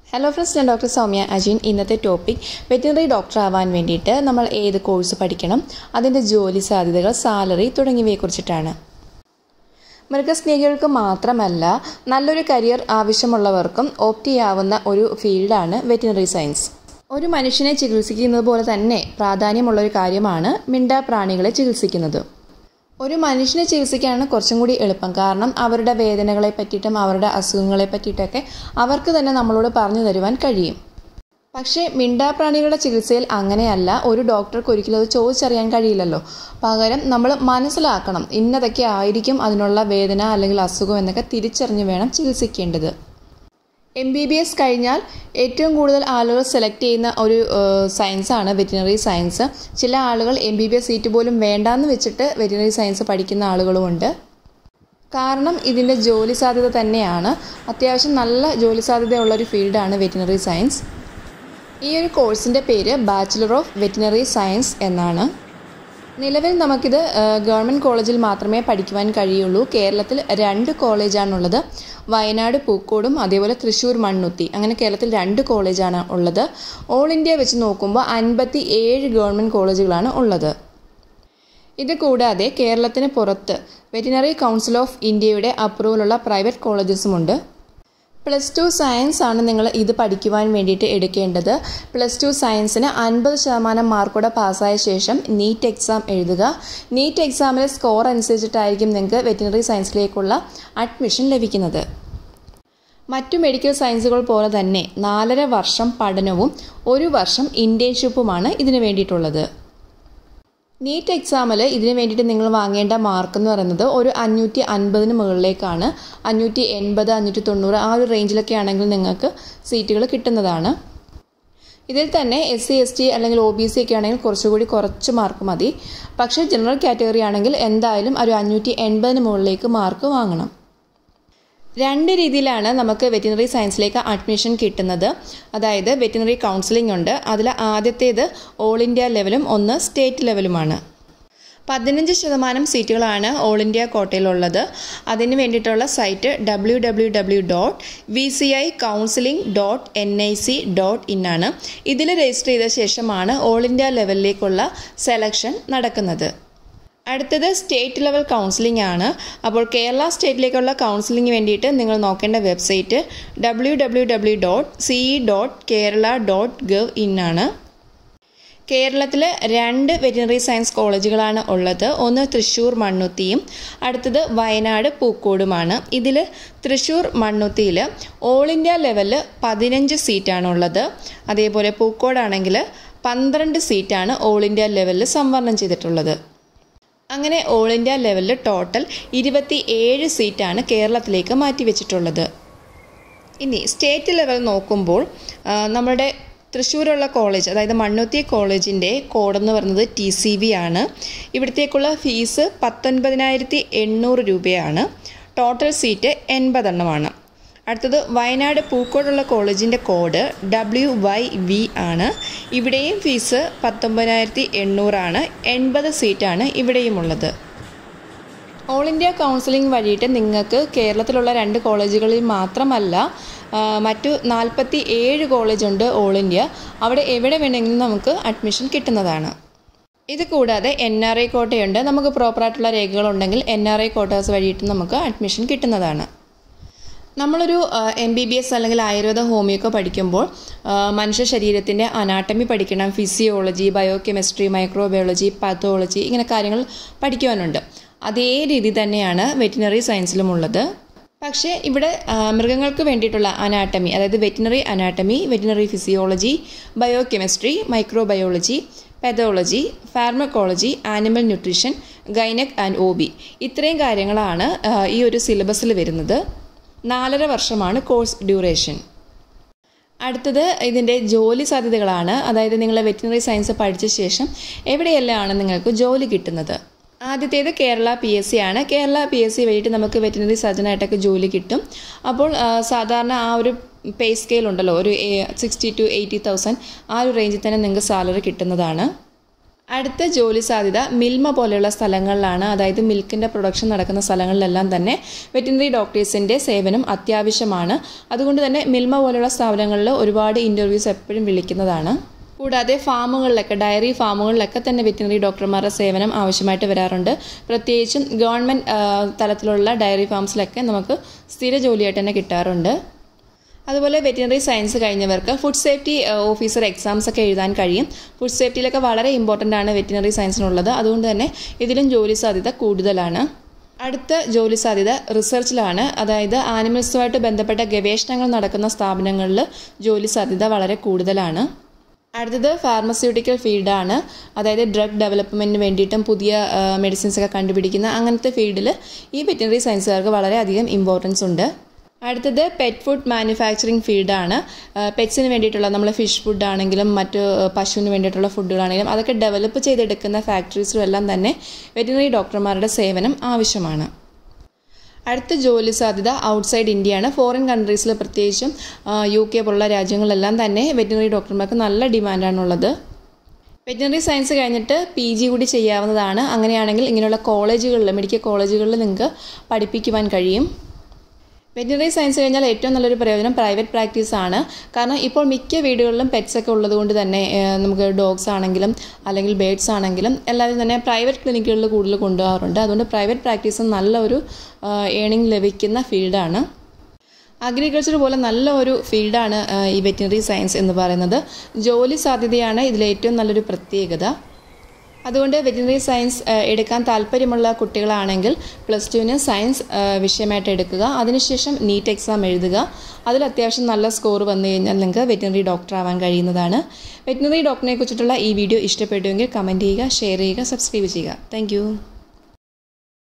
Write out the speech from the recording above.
hello friends ഞാൻ doctor Soumya Ajin ഇന്നത്തെ topic veterinary doctor ആവാൻ വേണ്ടിയിട്ട് നമ്മൾ ഏത് കോഴ്സ് പഠിക്കണം അതിൻ്റെ ജോലി സാധ്യതകൾ സാലറി തുടങ്ങിയവയെക്കുറിച്ചിട്ടാണ് മൃഗസ്നേഹികൾക്ക് മാത്രമല്ല നല്ലൊരു കരിയർ ആവശ്യമുള്ളവർക്കും ഓപ്റ്റ് ചെയ്യാവുന്ന ഒരു ഫീൽഡാണ് വെറ്റിനറി സയൻസ് ഒരു മനുഷ്യനെ ചികിത്സിക്കുന്നത് പോലെ തന്നെ പ്രാധാന്യമുള്ള ഒരു കാര്യമാണ് മിണ്ടാപ്രാണികളെ ചികിത്സിക്കുന്നത് ഒരു മനുഷ്യനെ ചികിത്സിക്കാനാണ് കുറച്ചും കൂടി എളുപ്പം കാരണം അവരുടെ വേദനകളെ പറ്റിയിട്ടും അവരുടെ അസുഖങ്ങളെ പറ്റിയിട്ടൊക്കെ അവർക്ക് തന്നെ നമ്മളോട് പറഞ്ഞു തരുവാൻ കഴിയും പക്ഷേ മിണ്ടാപ്രാണികളുടെ ചികിത്സയിൽ അങ്ങനെയല്ല ഒരു ഡോക്ടർക്ക് ഒരിക്കലും അത് ചോദിച്ചറിയാൻ കഴിയില്ലല്ലോ പകരം നമ്മൾ മനസ്സിലാക്കണം ഇന്നതൊക്കെ ആയിരിക്കും അതിനുള്ള വേദന അല്ലെങ്കിൽ അസുഖം എന്നൊക്കെ തിരിച്ചറിഞ്ഞ് വേണം ചികിത്സിക്കേണ്ടത് എം ബി ബി എസ് കഴിഞ്ഞാൽ ഏറ്റവും കൂടുതൽ ആളുകൾ സെലക്ട് ചെയ്യുന്ന ഒരു സയൻസാണ് വെറ്റിനറി സയൻസ് ചില ആളുകൾ M B B S seat പോലും വേണ്ടാന്ന് വെച്ചിട്ട് വെറ്റിനറി സയൻസ് പഠിക്കുന്ന ആളുകളുമുണ്ട് കാരണം ഇതിൻ്റെ ജോലി സാധ്യത തന്നെയാണ് അത്യാവശ്യം നല്ല ജോലി സാധ്യതയുള്ള ഒരു ഫീൽഡാണ് വെറ്റിനറി സയൻസ് ഈ ഒരു കോഴ്സിൻ്റെ പേര് ബാച്ചിലർ ഓഫ് വെറ്റിനറി സയൻസ് എന്നാണ് നിലവിൽ നമുക്കിത് ഗവൺമെൻറ് കോളേജിൽ മാത്രമേ പഠിക്കുവാൻ കഴിയുള്ളൂ കേരളത്തിൽ രണ്ട് കോളേജാണുള്ളത് വയനാട് പൂക്കോടും അതേപോലെ തൃശ്ശൂർ മണ്ണുത്തി അങ്ങനെ കേരളത്തിൽ രണ്ട് കോളേജാണ് ഉള്ളത് ഓൾ ഇന്ത്യ വെച്ച് നോക്കുമ്പോൾ അൻപത്തി ഏഴ് ഗവൺമെൻറ് കോളേജുകളാണ് ഉള്ളത് ഇത് കൂടാതെ കേരളത്തിന് പുറത്ത് വെറ്റിനറി കൗൺസിൽ ഓഫ് ഇന്ത്യയുടെ അപ്രൂവലുള്ള പ്രൈവറ്റ് കോളേജസുമുണ്ട് പ്ലസ് ടു സയൻസ് ആണ് നിങ്ങൾ ഇത് പഠിക്കുവാൻ വേണ്ടിയിട്ട് എടുക്കേണ്ടത് പ്ലസ് ടു സയൻസിന് അൻപത് ശതമാനം മാർക്കോടെ പാസ്സായ ശേഷം നീറ്റ് എക്സാം എഴുതുക നീറ്റ് എക്സാമിലെ സ്കോർ അനുസരിച്ചിട്ടായിരിക്കും നിങ്ങൾക്ക് വെറ്റിനറി സയൻസിലേക്കുള്ള അഡ്മിഷൻ ലഭിക്കുന്നത് മറ്റു മെഡിക്കൽ സയൻസുകൾ പോലെ തന്നെ നാലര വർഷം പഠനവും ഒരു വർഷം ഇൻറ്റേൺഷിപ്പുമാണ് ഇതിന് വേണ്ടിയിട്ടുള്ളത് നീറ്റ് എക്സാമിൽ ഇതിന് വേണ്ടിയിട്ട് നിങ്ങൾ വാങ്ങേണ്ട മാർക്ക് എന്ന് പറയുന്നത് ഒരു അഞ്ഞൂറ്റി അൻപതിന് മുകളിലേക്കാണ് അഞ്ഞൂറ്റി എൺപത് അഞ്ഞൂറ്റി തൊണ്ണൂറ് ആ ഒരു റേഞ്ചിലൊക്കെ ആണെങ്കിൽ നിങ്ങൾക്ക് സീറ്റുകൾ കിട്ടുന്നതാണ് ഇതിൽ തന്നെ എസ് സി എസ് ടി അല്ലെങ്കിൽ ഒ ബി സി ഒക്കെ ആണെങ്കിൽ കുറച്ചുകൂടി കുറച്ച് മാർക്ക് മതി പക്ഷേ ജനറൽ കാറ്റഗറി ആണെങ്കിൽ എന്തായാലും ഒരു അഞ്ഞൂറ്റി എൺപതിന് മുകളിലേക്ക് മാർക്ക് വാങ്ങണം രണ്ട് രീതിയിലാണ് നമുക്ക് വെറ്റിനറി സയൻസിലേക്ക് അഡ്മിഷൻ കിട്ടുന്നത് അതായത് വെറ്റിനറി കൗൺസിലിംഗ് ഉണ്ട് അതിൽ ആദ്യത്തേത് ഓൾ ഇന്ത്യ ലെവലും ഒന്ന് സ്റ്റേറ്റ് ലെവലുമാണ് പതിനഞ്ച് ശതമാനം സീറ്റുകളാണ് ഓൾ ഇന്ത്യ കോട്ടയിലുള്ളത് അതിന് വേണ്ടിയിട്ടുള്ള site W W W dot V C I counselling dot N I C dot in ആണ് ഇതിൽ രജിസ്റ്റർ ചെയ്ത ശേഷമാണ് ഓൾ ഇന്ത്യ ലെവലിലേക്കുള്ള സെലക്ഷൻ നടക്കുന്നത് അടുത്തത് സ്റ്റേറ്റ് ലെവൽ കൗൺസിലിംഗ് ആണ് അപ്പോൾ കേരള സ്റ്റേറ്റിലേക്കുള്ള കൗൺസിലിംഗ് വേണ്ടിയിട്ട് നിങ്ങൾ നോക്കേണ്ട website W W W dot C dot Kerala dot gov in ആണ് കേരളത്തിൽ രണ്ട് വെറ്റിനറി സയൻസ് കോളേജുകളാണ് ഉള്ളത് ഒന്ന് തൃശ്ശൂർ മണ്ണുത്തിയും അടുത്തത് വയനാട് പൂക്കോടുമാണ് ഇതിൽ തൃശ്ശൂർ മണ്ണുത്തിയിൽ ഓൾ ഇന്ത്യ ലെവലിൽ പതിനഞ്ച് സീറ്റാണ് ഉള്ളത് അതേപോലെ പൂക്കോടാണെങ്കിൽ പന്ത്രണ്ട് സീറ്റാണ് ഓൾ ഇന്ത്യ ലെവലിൽ സംവരണം ചെയ്തിട്ടുള്ളത് അങ്ങനെ ഓൾ ഇന്ത്യ ലെവലിൽ ടോട്ടൽ ഇരുപത്തി ഏഴ് സീറ്റാണ് കേരളത്തിലേക്ക് മാറ്റിവെച്ചിട്ടുള്ളത് ഇനി സ്റ്റേറ്റ് ലെവൽ നോക്കുമ്പോൾ നമ്മുടെ തൃശ്ശൂരുള്ള കോളേജ് അതായത് മണ്ണുത്തി കോളേജിൻ്റെ കോഡെന്ന് പറയുന്നത് ടി സി വി ആണ് ഇവിടത്തേക്കുള്ള ഫീസ് പത്തൊൻപതിനായിരത്തി എണ്ണൂറ് രൂപയാണ് ടോട്ടൽ സീറ്റ് എൺപതെണ്ണമാണ് അടുത്തത് വയനാട് പൂക്കോടുള്ള കോളേജിൻ്റെ കോഡ് ഡബ്ല്യു വൈ വി ആണ് ഇവിടെയും ഫീസ് പത്തൊമ്പതിനായിരത്തി എണ്ണൂറാണ് എൺപത് സീറ്റാണ് ഇവിടെയും ഉള്ളത് ഓൾ ഇന്ത്യ കൗൺസിലിംഗ് വഴിയിട്ട് നിങ്ങൾക്ക് കേരളത്തിലുള്ള രണ്ട് കോളേജുകളിൽ മാത്രമല്ല മറ്റു നാൽപ്പത്തി ഏഴ് കോളേജുണ്ട് ഓൾ ഇന്ത്യ അവിടെ എവിടെ വേണമെങ്കിലും നമുക്ക് അഡ്മിഷൻ കിട്ടുന്നതാണ് ഇത് കൂടാതെ എൻ ആർ ഐ കോട്ടയുണ്ട് നമുക്ക് പ്രോപ്പറായിട്ടുള്ള രേഖകളുണ്ടെങ്കിൽ എൻ ആർ ഐ കോട്ടേഴ്സ് വഴിയിട്ട് നമുക്ക് അഡ്മിഷൻ കിട്ടുന്നതാണ് നമ്മളൊരു എം ബി ബി എസ് അല്ലെങ്കിൽ ആയുർവേദ ഹോമിയൊക്കെ പഠിക്കുമ്പോൾ മനുഷ്യ ശരീരത്തിൻ്റെ അനാട്ടമി പഠിക്കണം physiology biochemistry microbiology pathology ഇങ്ങനെ കാര്യങ്ങൾ പഠിക്കുവാനുണ്ട് അതേ രീതി തന്നെയാണ് വെറ്റിനറി സയൻസിലുമുള്ളത് പക്ഷേ ഇവിടെ മൃഗങ്ങൾക്ക് വേണ്ടിയിട്ടുള്ള അനാട്ടമി അതായത് veterinary anatomy veterinary physiology biochemistry microbiology pathology pharmacology animal nutrition gynaec and O B ഇത്രയും കാര്യങ്ങളാണ് ഈ ഒരു സിലബസിൽ വരുന്നത് നാലര വർഷമാണ് കോഴ്സ് ഡ്യൂറേഷൻ അടുത്തത് ഇതിൻ്റെ ജോലി സാധ്യതകളാണ് അതായത് നിങ്ങൾ വെറ്റിനറി സയൻസ് പഠിച്ച ശേഷം എവിടെയെല്ലാമാണ് നിങ്ങൾക്ക് ജോലി കിട്ടുന്നത് ആദ്യത്തേത് കേരള പി എസ് സി ആണ് കേരള പി എസ് സി വഴിയിട്ട് നമുക്ക് വെറ്റിനറി സർജനായിട്ടൊക്കെ ജോലി കിട്ടും അപ്പോൾ സാധാരണ ആ ഒരു പേ സ്കെയിൽ ഉണ്ടല്ലോ ഒരു സിക്സ്റ്റി ടു എയ്റ്റി തൗസൻഡ് ആ ഒരു റേഞ്ചിൽ തന്നെ നിങ്ങൾക്ക് സാലറി കിട്ടുന്നതാണ് അടുത്ത ജോലി സാധ്യത മിൽമ പോലെയുള്ള സ്ഥലങ്ങളിലാണ് അതായത് മിൽക്കിൻ്റെ പ്രൊഡക്ഷൻ നടക്കുന്ന സ്ഥലങ്ങളിലെല്ലാം തന്നെ വെറ്റിനറി ഡോക്ടേഴ്സിൻ്റെ സേവനം അത്യാവശ്യമാണ് അതുകൊണ്ട് തന്നെ മിൽമ പോലെയുള്ള സ്ഥാപനങ്ങളിൽ ഒരുപാട് ഇൻ്റർവ്യൂസ് എപ്പോഴും വിളിക്കുന്നതാണ് കൂടാതെ ഫാമുകളിലൊക്കെ ഡയറി ഫാമുകളിലൊക്കെ തന്നെ വെറ്റിനറി ഡോക്ടർമാരുടെ സേവനം ആവശ്യമായിട്ട് വരാറുണ്ട് പ്രത്യേകിച്ചും ഗവൺമെൻറ് തലത്തിലുള്ള ഡയറി ഫാംസിലൊക്കെ നമുക്ക് സ്ഥിര ജോലിയായിട്ട് തന്നെ കിട്ടാറുണ്ട് അതുപോലെ വെറ്റിനറി സയൻസ് കഴിഞ്ഞവർക്ക് ഫുഡ് സേഫ്റ്റി ഓഫീസർ എക്സാംസ് ഒക്കെ എഴുതാൻ കഴിയും ഫുഡ് സേഫ്റ്റിയിലൊക്കെ വളരെ ഇമ്പോർട്ടൻ്റ് ആണ് വെറ്റിനറി സയൻസിനുള്ളത് അതുകൊണ്ട് തന്നെ ഇതിലും ജോലി സാധ്യത കൂടുതലാണ് അടുത്ത ജോലി സാധ്യത റിസർച്ചിലാണ് അതായത് ആനിമൽസുമായിട്ട് ബന്ധപ്പെട്ട ഗവേഷണങ്ങൾ നടക്കുന്ന സ്ഥാപനങ്ങളിൽ ജോലി സാധ്യത വളരെ കൂടുതലാണ് അടുത്തത് ഫാർമസ്യൂട്ടിക്കൽ ഫീൽഡാണ് അതായത് ഡ്രഗ് ഡെവലപ്മെൻറ്റിന് വേണ്ടിയിട്ടും പുതിയ മെഡിസിൻസ് ഒക്കെ കണ്ടുപിടിക്കുന്ന അങ്ങനത്തെ ഫീൽഡിൽ ഈ വെറ്റിനറി സയൻസുകാർക്ക് വളരെയധികം ഇമ്പോർട്ടൻസ് ഉണ്ട് അടുത്തത് പെറ്റ് ഫുഡ് മാനുഫാക്ചറിങ് ഫീൽഡാണ് പെറ്റ്സിന് വേണ്ടിയിട്ടുള്ള നമ്മൾ ഫിഷ് ഫുഡ് ആണെങ്കിലും മറ്റ് പശുവിന് വേണ്ടിയിട്ടുള്ള ഫുഡുകളാണെങ്കിലും അതൊക്കെ ഡെവലപ്പ് ചെയ്തെടുക്കുന്ന ഫാക്ടറീസിലും എല്ലാം തന്നെ വെറ്റിനറി ഡോക്ടർമാരുടെ സേവനം ആവശ്യമാണ് അടുത്ത ജോലി സാധ്യത ഔട്ട്സൈഡ് ഇന്ത്യയാണ് ഫോറിൻ കൺട്രീസിൽ പ്രത്യേകിച്ചും യു കെ പോലുള്ള രാജ്യങ്ങളിലെല്ലാം തന്നെ വെറ്റിനറി ഡോക്ടർമാർക്ക് നല്ല ഡിമാൻഡാണുള്ളത് വെറ്റിനറി സയൻസ് കഴിഞ്ഞിട്ട് പി ജി കൂടി ചെയ്യാവുന്നതാണ് അങ്ങനെയാണെങ്കിൽ ഇങ്ങനെയുള്ള കോളേജുകളിൽ മെഡിക്കൽ കോളേജുകളിൽ നിങ്ങൾക്ക് പഠിപ്പിക്കുവാൻ കഴിയും വെറ്റിനറി സയൻസ് കഴിഞ്ഞാൽ ഏറ്റവും നല്ലൊരു പ്രയോജനം പ്രൈവറ്റ് പ്രാക്ടീസ് ആണ് കാരണം ഇപ്പോൾ മിക്ക വീടുകളിലും പെറ്റ്സ് ഒക്കെ ഉള്ളതുകൊണ്ട് തന്നെ നമുക്ക് ഡോഗ്സ് ആണെങ്കിലും അല്ലെങ്കിൽ ബേഡ്സ് ആണെങ്കിലും എല്ലാവരും തന്നെ പ്രൈവറ്റ് ക്ലിനിക്കുകളിൽ കൂടുതൽ കൊണ്ടുപോകാറുണ്ട് അതുകൊണ്ട് പ്രൈവറ്റ് പ്രാക്ടീസ് നല്ലൊരു ഏണിംഗ് ലഭിക്കുന്ന ഫീൽഡാണ് അഗ്രികൾച്ചർ പോലെ നല്ല ഒരു ഫീൽഡാണ് ഈ വെറ്റിനറി സയൻസ് എന്ന് പറയുന്നത് ജോലി സാധ്യതയാണ് ഇതിലെ ഏറ്റവും നല്ലൊരു പ്രത്യേകത അതുകൊണ്ട് വെറ്റിനറി സയൻസ് എടുക്കാൻ താല്പര്യമുള്ള കുട്ടികളാണെങ്കിൽ പ്ലസ് ടുവിന് സയൻസ് വിഷയമായിട്ട് എടുക്കുക അതിനുശേഷം നീറ്റ് എക്സാം എഴുതുക അതിൽ അത്യാവശ്യം നല്ല സ്കോർ വന്നു കഴിഞ്ഞാൽ നിങ്ങൾക്ക് വെറ്റിനറി ഡോക്ടർ ആവാൻ കഴിയുന്നതാണ് വെറ്റിനറി ഡോക്ടറിനെ കുറിച്ചിട്ടുള്ള ഈ വീഡിയോ ഇഷ്ടപ്പെട്ടുവെങ്കിൽ കമൻറ്റ് ചെയ്യുക ഷെയർ ചെയ്യുക സബ്സ്ക്രൈബ് ചെയ്യുക താങ്ക്